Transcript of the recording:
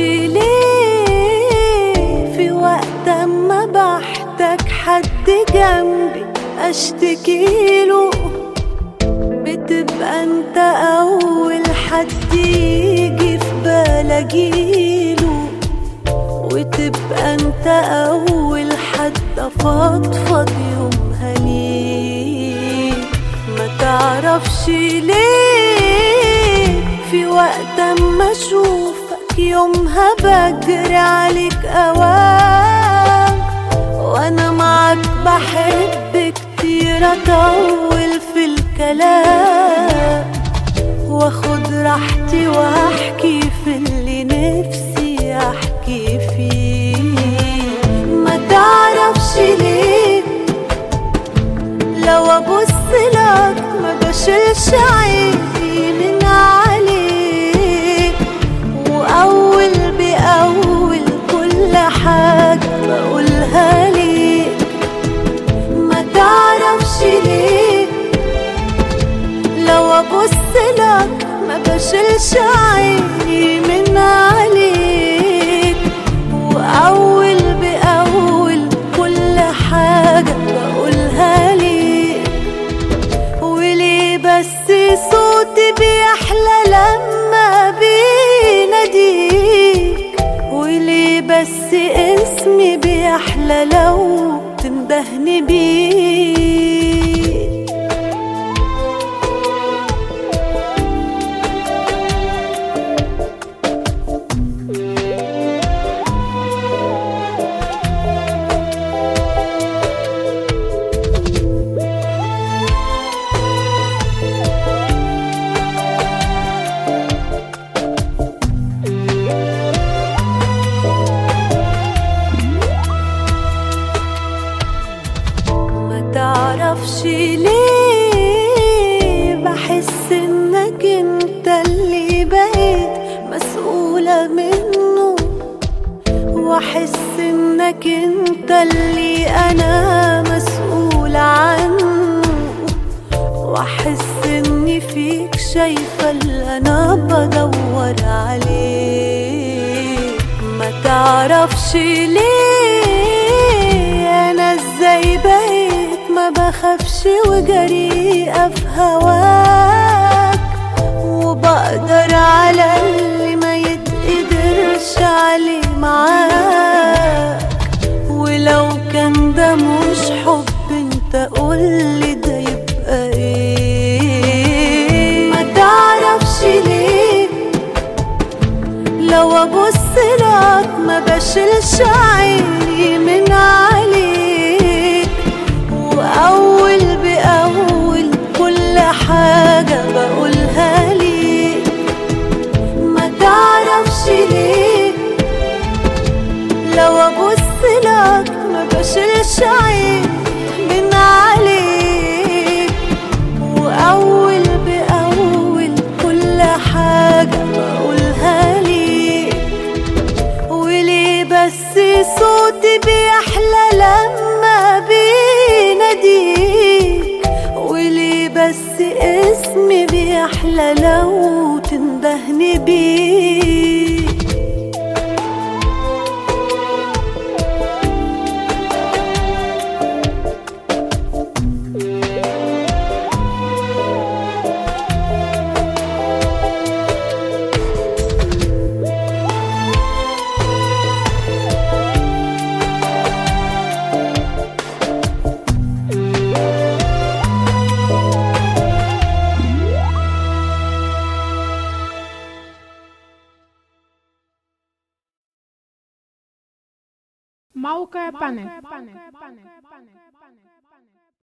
ليه في وقت اما بحتاج حد جنبي اشتكيله بتبقى انت اول حد يجي في بالي اجيله وتبقى انت اول حد افضفض يومها ليك ما تعرفش ليه في وقت اما اشوفك يومها بجري عليك اوام وانا معاك بحب كتير اطول في الكلام واخد راحتي واحكي في اللي نفسي احكي فيه ما تعرفش ليه لو ابص لك ما بشيلش عيني من عليك واول باول كل حاجه بقولها ليك ما تعرفش ليه لو ابص لك ما بشيلش عيني من عليك واول باول كل حاجه بقولها ليك وليه بس صوتي بيحلى لما بيناديك وليه بس اسمي بيحلى لو تندهني بيه ما تعرفش ليه بحس انك انت اللي بقيت مسؤولة منه واحس انك انت اللي انا مسؤولة عنه واحس اني فيك شايفة اللي انا بدور عليه ما تعرفش ليه انا ازاي بقيت ما بخافش وجريئة في هواك وبقدر على اللي ما يتقدرش عليه معاك ولو كان ده مش حب انت قولي ده يبقى ايه ما تعرفش ليه لو ابص لك ما بشيلش عيني من عليك واول باول كل حاجه بقولها ليك ما تعرفش ليه لو ابص لك ما بشيلش عيني من عليك واول باول كل حاجه بقولها ليك وليه بس صوتي بيحلى لما بيناديك وليه بس اسمي بيحلى لو تندهني بيه موقع بانل